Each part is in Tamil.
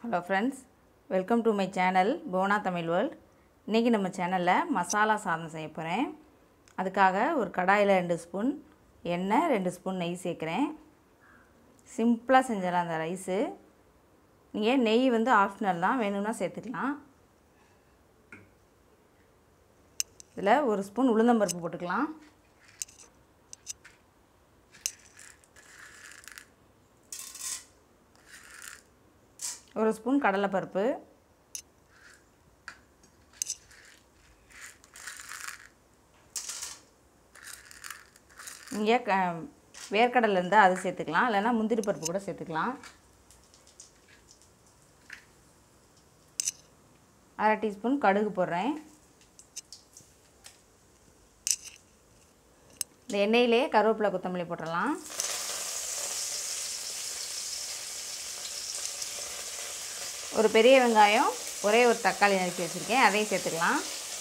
hello friends welcome to my channel Bona Tamil world இன்றைக்கி நம்ம சேனலில் மசாலா சாதம் செய்ய போகிறேன் அதுக்காக ஒரு கடாயில் ரெண்டு ஸ்பூன் எண்ணெய் ரெண்டு ஸ்பூன் நெய் சேர்க்குறேன் சிம்பிளாக செஞ்சிடலாம் அந்த ரைஸு நீங்கள் நெய் வந்து ஆப்ஷனல் தான் வேணும்னா சேர்த்துக்கலாம் இதில் ஒரு ஸ்பூன் உளுந்தம்பருப்பு போட்டுக்கலாம் ஒரு ஸ்பூன் கடலைப்பருப்பு நீங்கள் க வேர்க்கடலை இருந்தால் அது சேர்த்துக்கலாம் இல்லைன்னா முந்திரி பருப்பு கூட சேர்த்துக்கலாம் அரை டீஸ்பூன் கடுகு போடுறேன் இந்த எண்ணெயிலே கருவேப்பிலை கொத்தமல்லி போட்டுடலாம் ஒரு பெரிய வெங்காயம் ஒரே ஒரு தக்காளி நறுக்கி வச்சுருக்கேன் அதையும் சேர்த்துக்கலாம்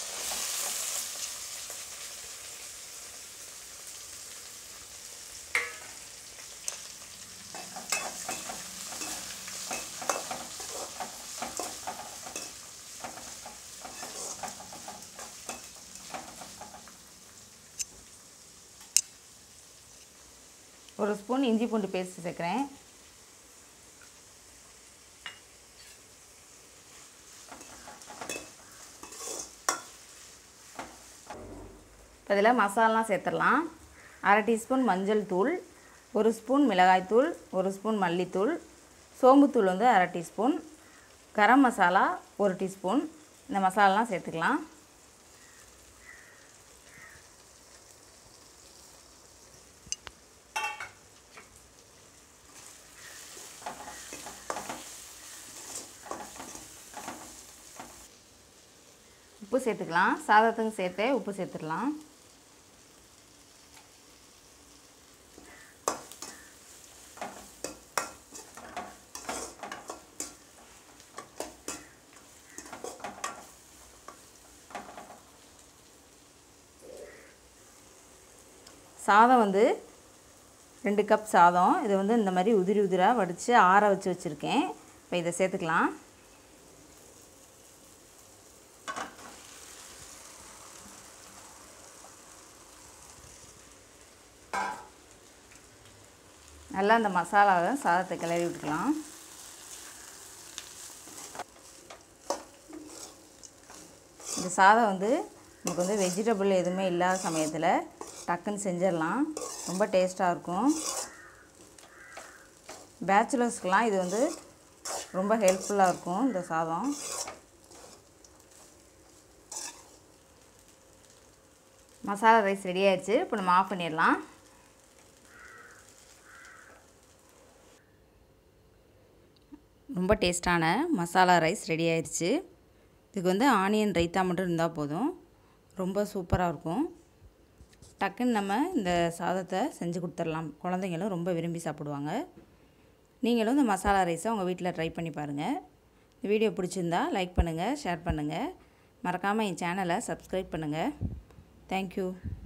ஒரு ஸ்பூன் இஞ்சி பூண்டு பேஸ்ட் சேர்க்குறேன் இப்போ இதில் மசாலாலாம் சேர்த்துடலாம் அரை டீஸ்பூன் மஞ்சள் தூள் ஒரு ஸ்பூன் மிளகாய்த்தூள் ஒரு ஸ்பூன் மல்லித்தூள் சோம்புத்தூள் வந்து அரை டீஸ்பூன் கரம் மசாலா ஒரு டீஸ்பூன் இந்த மசாலாலாம் சேர்த்துக்கலாம் உப்பு சேர்த்துக்கலாம் சாதத்துக்கு சேர்த்தே உப்பு சேர்த்துடலாம் சாதம் வந்து ரெண்டு கப் சாதம் இது வந்து இந்த மாதிரி உதிரி உதிராக வடித்து ஆற வச்சு வச்சுருக்கேன் இப்போ இதை சேர்த்துக்கலாம் நல்லா அந்த மசாலாவை சாதத்தை கிளறி விட்டுக்கலாம் இந்த சாதம் வந்து நமக்கு வந்து வெஜிடபிள் எதுவுமே இல்லாத சமயத்தில் டக்குன்னு செஞ்சிடலாம் ரொம்ப டேஸ்ட்டாக இருக்கும் பேச்சுலர்ஸ்க்கெலாம் இது வந்து ரொம்ப ஹெல்ப்ஃபுல்லாக இருக்கும் இந்த சாதம் மசாலா ரைஸ் ரெடி ஆயிடுச்சு இப்போ நம்ம ஆஃப் பண்ணிடலாம் ரொம்ப டேஸ்ட்டான மசாலா ரைஸ் ரெடி ஆயிடுச்சு இதுக்கு வந்து ஆனியன் ரைத்தா மட்டும் இருந்தால் போதும் ரொம்ப சூப்பராக இருக்கும் டக்குன்னு நம்ம இந்த சாதத்தை செஞ்சு கொடுத்துடலாம் குழந்தைங்களும் ரொம்ப விரும்பி சாப்பிடுவாங்க நீங்களும் இந்த மசாலா ரைஸை உங்கள் வீட்டில் ட்ரை பண்ணி பாருங்கள் இந்த வீடியோ பிடிச்சிருந்தா லைக் பண்ணுங்கள் ஷேர் பண்ணுங்கள் மறக்காமல் என் சேனலை சப்ஸ்கிரைப் பண்ணுங்கள் தேங்க்யூ